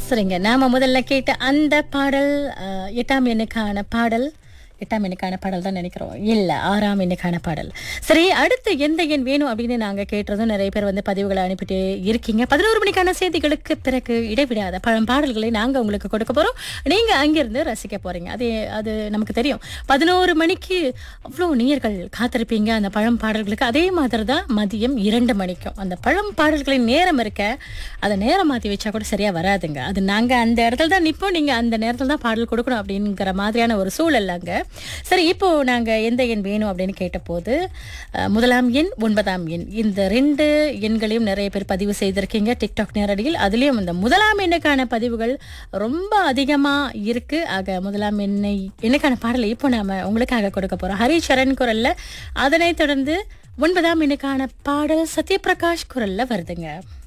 சரிங்க நாம முதல்ல கேட்ட அந்த பாடல் அஹ், எட்டாம் எண்ணுக்கான பாடல் எட்டாம் எண்ணுக்கான பாடல் தான் நினைக்கிறோம் இல்ல ஆறாம் எண்ணுக்கான பாடல் சரி அடுத்து எந்த எண் வேணும் அப்படின்னு நாங்க கேட்டதும் நிறைய பேர் வந்து பதிவுகளை அனுப்பிட்டு இருக்கீங்க பதினோரு மணிக்கான செய்திகளுக்கு பிறகு இடைவிடாத பழம் பாடல்களை நாங்க உங்களுக்கு கொடுக்க போறோம் நீங்க அங்கிருந்து ரசிக்க போறீங்க அது அது நமக்கு தெரியும் பதினோரு மணிக்கு அவ்வளோ நேயர்கள் காத்திருப்பீங்க அந்த பழம் பாடல்களுக்கு அதே மாதிரி தான் மதியம் இரண்டு மணிக்கும் அந்த பழம் பாடல்களின் நேரம் இருக்க அதை நேரம் மாற்றி வச்சா கூட சரியா வராதுங்க அது நாங்க அந்த இடத்துல தான் நிற்போம் நீங்க அந்த நேரத்தில் தான் பாடல் கொடுக்கணும் அப்படிங்கிற மாதிரியான ஒரு சூழல் அங்க சரி இப்போ நாங்க எந்த எண் வேணும் அப்படின்னு கேட்டபோது அஹ், முதலாம் எண் ஒன்பதாம் எண் இந்த ரெண்டு எண்களையும் நிறைய பேர் பதிவு செய்திருக்கீங்க டிக்டாக் நேரடியில் அதுலயும் இந்த முதலாம் எண்ணுக்கான பதிவுகள் ரொம்ப அதிகமா இருக்கு ஆக முதலாம் எண்ணை எண்ணுக்கான பாடலை இப்போ நாம உங்களுக்காக கொடுக்க போறோம் ஹரிச்சரண் குரல்ல அதனைத் தொடர்ந்து ஒன்பதாம் எண்ணுக்கான பாடல் சத்யபிரகாஷ் குரல்ல வருதுங்க